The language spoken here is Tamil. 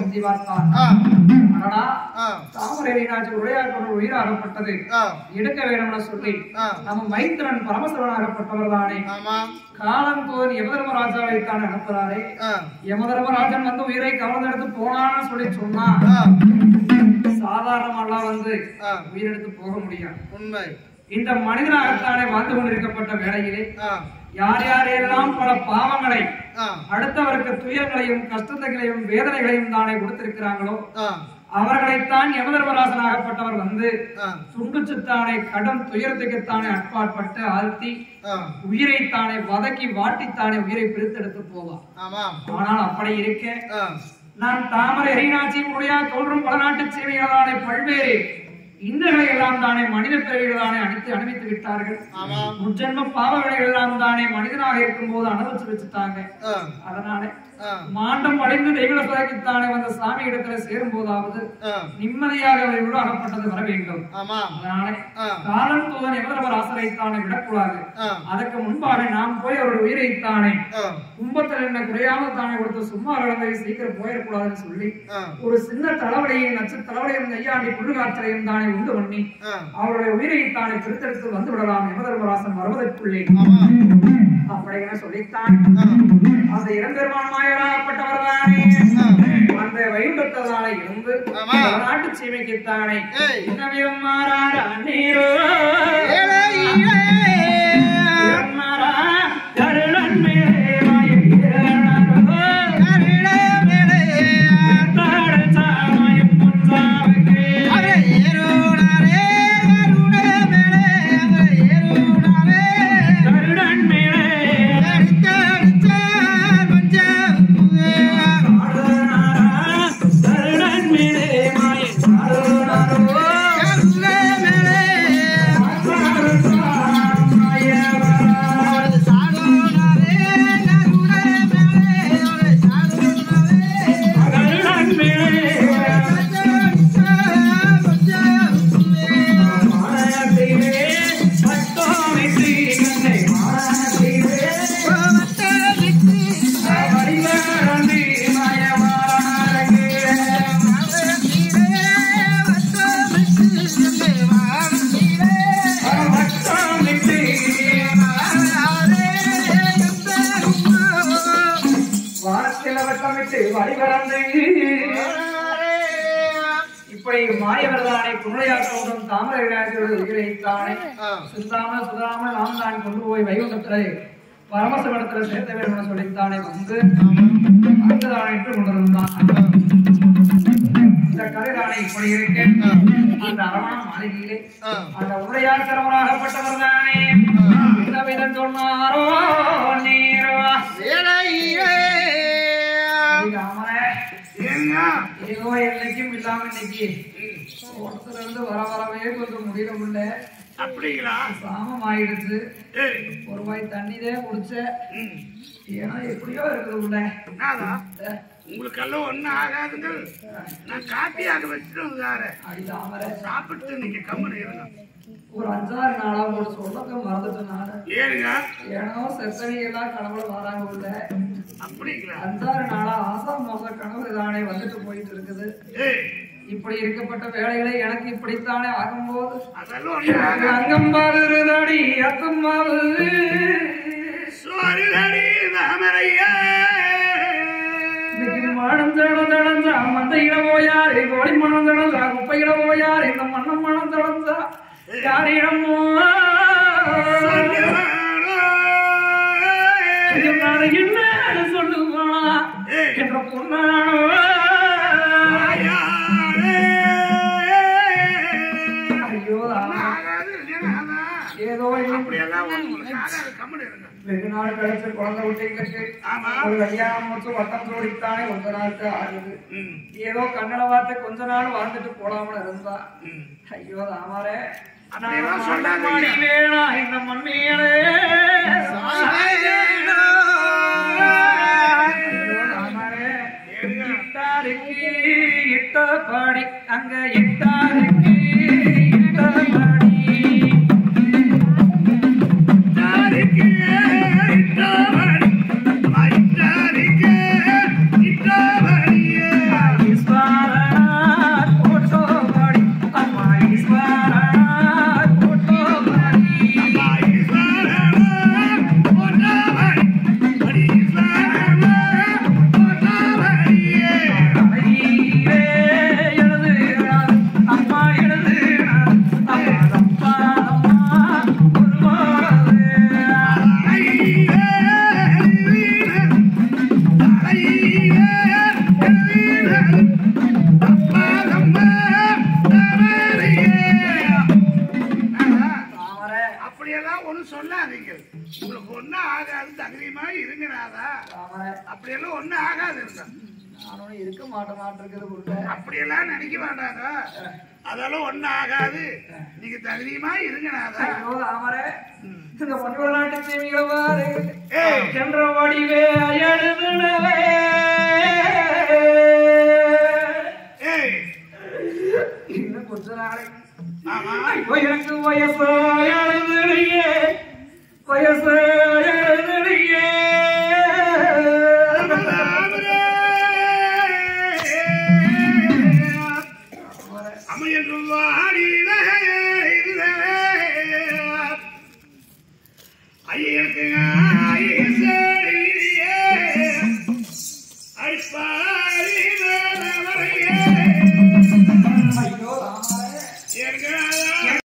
முந்தி பார்த்தான் ஆ, அடடா ஆ, தாமரை வீணாச்சு உரையாற்ற உயிராகப்பட்டது ஆ, எடுக்க வேண்டும்னு சொல்லி ஆ. நம்ம மைத்திரன் பரமசிவனாகப்பட்டவர் தானே ஆமாம் காலம் தோன் யமதர்மராஜாவை தான் அனுப்புறாரே ஆ, யமதர்மராஜன் வந்து உயிரை கவர்ந்தெடுத்து போனான்னு சொல்லி சொன்னா ஆ, சாதாரணமெல்லாம் வந்து ஆ. உயிரெடுத்து போக முடியாது உண்மை இந்த மனிதனாகத்தானே வாழ்ந்து கொண்டிருக்கப்பட்ட வேளையிலே ஆ, யார் யாரெல்லாம் பல பாவங்களை ஆ, அடுத்தவருக்கு துயர்களையும் கஷ்டங்களையும் வேதனைகளையும் தானே கொடுத்திருக்கிறாங்களோ ஆ, அவர்களைத்தான் யமதர்மராசனாகப்பட்டவர் வந்து ஆ, சுண்டுச்சுத்தானே கடும் துயரத்துக்குத்தானே அட்பாட்பட்டு ஆழ்த்தி ஆ, உயிரைத்தானே வதக்கி வாட்டித்தானே உயிரை பிரித்தெடுத்து போவார் ஆமாம் ஆனால் அப்படி இருக்க ஆ, நான் தாமரை எரிநாச்சி முடியா தோன்றும் பல நாட்டு சேவைகளானே பல்வேறு இந்துகளை எல்லாம் தானே மனித பிறவிகள் தானே அடித்து அனுமதித்து விட்டார்கள் ஆமாம் முற்ஜென்ம பாவ வினைகள் எல்லாம் தானே மனிதனாக இருக்கும் போது அனுபவிச்சு வச்சுட்டாங்க ஆ, அதனால ஆ, மாண்டம் அடைந்து தெய்வ சோதனைத்தானே வந்த சாமி இடத்துல சேரும் போதாவது ஆ, நிம்மதியாக அவர் உருவாகப்பட்டது வர வேண்டும் ஆமாம் அதனால ஆ, காலம் தூதன் எவரவர் ஆசரைத்தானே விடக்கூடாது ஆ, அதற்கு முன்பாக நாம் போய் அவருடைய உயிரைத்தானே ஆ, கும்பத்தில் என்ன குறையாம தானே கொடுத்து சும்மா கிடந்ததை சீக்கிரம் போயிடக்கூடாதுன்னு சொல்லி ஆ, ஒரு சின்ன தலைவலியை நச்சு தலைவலியும் நெய்யாண்டி புழுகாற்றலையும் தானே உண்டு பண்ணி ஆ, அவருடைய உயிரை தானே பிரித்தெடுத்து வந்து விடலாம் யமதர்மராசன் வருவதற்குள்ளே ஆமாம் அப்படிங்கிற சொல்லித்தான் ஆ, அந்த இடம்பெருமானமாயப்பட்டவர் தானே அந்த வைகுண்டத்தால இருந்து ஆமா. நாட்டு சீமைக்குத்தானே ஏய். இன்னவியம் மாறாரா நீரோ ஏலே, ஈலே. மாறா கருணன் மேலே வாயிலாரோ. கருணை மேலே தாழ சாமாயம் முன்சாவுக்கு. அவரை ஏறுனாரே, கருணை மேலே அவரை ஏறுனாரே. கருணன் மேலே கடித்தடிச்ச பஞ்சாபுவே. ஆடுனாரா. கருணன் மேலே மாயன் ஆடுனாரோ. கருணை மேலே அவரை சாடுனாரே, கருணை மேலே அவரை சாடுனாரே. கடித்தடிச்ச பஞ்சாபுவே. இப்படி மாயவர்தானை குமரையாற்றோடும் தாமரை விநாயகரோடு உயிரைத்தானே சிந்தாமல் சுதாமல் நாம் தான் கொண்டு போய் வைகுண்டத்திலே பரமசிவனத்துல சேர்த்த வேண்டும் என சொல்லித்தானே வந்து அங்குதானே இட்டு கொண்டிருந்தான் இந்த கதைதானே இப்படி இருக்கு அந்த அரவண மாளிகையிலே அந்த உரையார் கரவராகப்பட்டவர் தானே என்ன விதம் சொன்னாரோ நீரோ ராமரே ஏதோ என்னைக்கும் இல்லாம இன்னைக்கு ஒருத்தர் இருந்து வர வரவே கொஞ்சம் முடியல முடியல அப்படிங்களா சாமம் ஆயிடுச்சு ஏய், ஒரு வாய் தண்ணிதே குடிச்ச ம், ஏன்னா எப்படியோ இருக்குது உள்ள என்னடா உங்களுக்கெல்லாம் ஒண்ணும் ஆகாதுங்க நான் காப்பியாக வச்சுட்டு வந்தாரு அடிதாமரை சாப்பிட்டு நீங்க கம்மனு இருங்க ஒரு அஞ்சாறு நாளா ஒரு சொல்லக்க மறந்துட்டேன் நானு ஏனுங்க ஏனோ செத்தனை எல்லாம் கனவுல வராங்க உள்ள அப்படிங்களா அஞ்சாறு நாளா ஆசாம் மோச கனவு தானே வந்துட்டு போயிட்டு இருக்குது ஏய் இப்படி இருக்கப்பட்ட வேலைகளை எனக்கு இப்படித்தானே ஆகும்போது அதெல்லாம் ஒண்ணும் ஆகாது அங்கம்பாடுதடி அத்தம்மாவு சோறுதடி தாமரையே இன்னைக்கு மனம் தடம் தடஞ்சா மந்தையிட போயாரு கோழி மனம் தடஞ்சா குப்பையிட போயாரு இந்த மண்ணம் மனம் தடஞ்சா யாரிடமோ நான் என்ன சொல்லுவானா என்ற பொண்ணானோ ஐயோ ராமா. ஏதோ இன்னும் அப்படியெல்லாம் உங்களுக்கு ஆகாது கம்மனு இருங்க வெகு நாள் கழிச்சு குழந்தை விட்டீங்களுக்கு ஆமா ஒரு கல்யாணம் வச்சு வட்டம் ஜோடித்தானே கொஞ்ச நாளுக்கு ஆகுது ம் ஏதோ கன்னட வார்த்தை கொஞ்ச நாள் வாழ்ந்துட்டு போலாமல் இருந்தா ம் ஐயோ ராமாரே அப்படியெல்லாம் சொல்லாதீங்க. மாடியிலேடா இந்த மண்ணிலே ஐயோ ராமாரே இட்டாருக்கு இட்ட பாடி அங்க இட்டாருக்கு இட்ட பாடி இட்டாருக்கு இட்டாவடி இட்டாருக்கு இட்டாவடியே ஆகாது தகுதியுமா இருங்கனாதா தாமரை அப்படியெல்லாம் ஒண்ணும் ஆகாது இருந்தா நானும் இருக்க மாட்டேன் மாட்டிருக்கிறது புள்ள அப்படியெல்லாம் நினைக்க வேண்டாங்க அதெல்லாம் ஒண்ணும் ஆகாது நீங்க தகுதியுமா இருங்கனாதா ஐயோ தாமரை இந்த பொன்னிவள் நாட்டு தீமிகள் பாரு ஏய் சென்ற வடிவே அயழுதுனவே ஏய் இன்னும் கொஞ்ச நாளைக்கு ஆமா ஐயோ, எனக்கு வயசு அயழுதுடியே வயசு அயழுதுடியே அமையன் ஐயனுக்கு ஐயன்